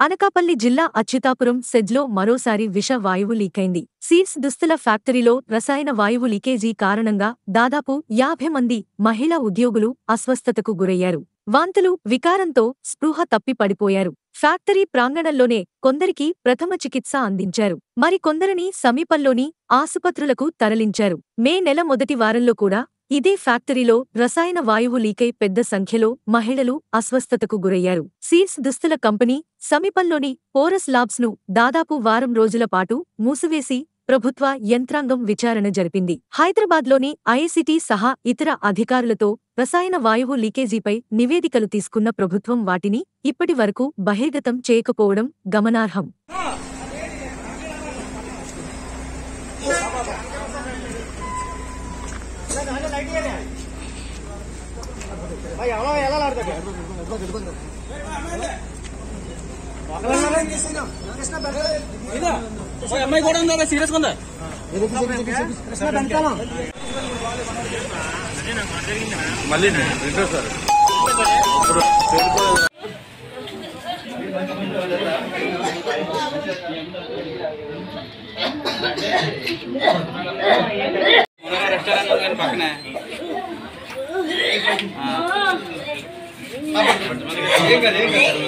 అనకాపల్లి జిల్లా అచ్యుతాపురం సెజ్లో మరోసారి విష వాయువు లీకైంది సీడ్స్ దుస్తుల ఫ్యాక్టరీలో రసాయన వాయువు లీకేజీ కారణంగా దాదాపు యాభై మంది మహిళా ఉద్యోగులు అస్వస్థతకు గురయ్యారు వాంతులు వికారంతో స్పృహ తప్పి పడిపోయారు ఫ్యాక్టరీ ప్రాంగణంలోనే కొందరికి ప్రథమ చికిత్స అందించారు మరికొందరిని సమీపంలోని ఆసుపత్రులకు తరలించారు మే నెల మొదటి వారంలో కూడా ఇదే ఫ్యాక్టరీలో రసాయన వాయువు లీకై పెద్ద సంఖ్యలో మహిళలు అస్వస్థతకు గురయ్యారు సీడ్స్ దుస్తుల కంపెనీ సమీపంలోని పోరస్ లాబ్స్ ను దాదాపు వారం రోజుల పాటు మూసివేసి ప్రభుత్వ యంత్రాంగం విచారణ జరిపింది హైదరాబాద్లోని ఐఐసిటీ సహా ఇతర అధికారులతో రసాయన వాయువు లీకేజీపై నివేదికలు తీసుకున్న ప్రభుత్వం వాటిని ఇప్పటి వరకు బహిర్గతం చేయకపోవడం గమనార్హం అమ్మాయి కూడా ఉందా సీరియస్ ఉందా మళ్ళీ రెండో సార్ రెస్టారెంట్ ఉంది కానీ పక్కనే ఏం కాదు ఏం కాదు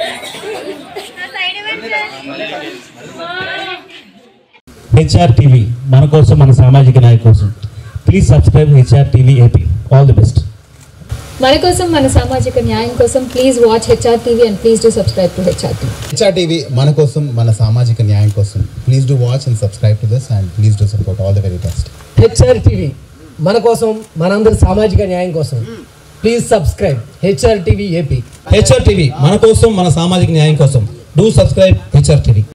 హెచ్ఆర్ టీవీ మన కోసం మన సామాజిక నాయకు కోసం please subscribe HR TV AP all the best మన కోసం మన సామాజిక న్యాయం కోసం please watch HR TV and please do subscribe to HR TV HR TV మన కోసం మన సామాజిక న్యాయం కోసం please do watch and subscribe to this and please do support all the very best HR TV మన కోసం మనందరి సామాజిక న్యాయం కోసం please subscribe HR TV AP HR TV మన కోసం మన సామాజిక న్యాయం కోసం డూ సబ్స్క్రైబ్ హెచ్ఆర్ టీవీ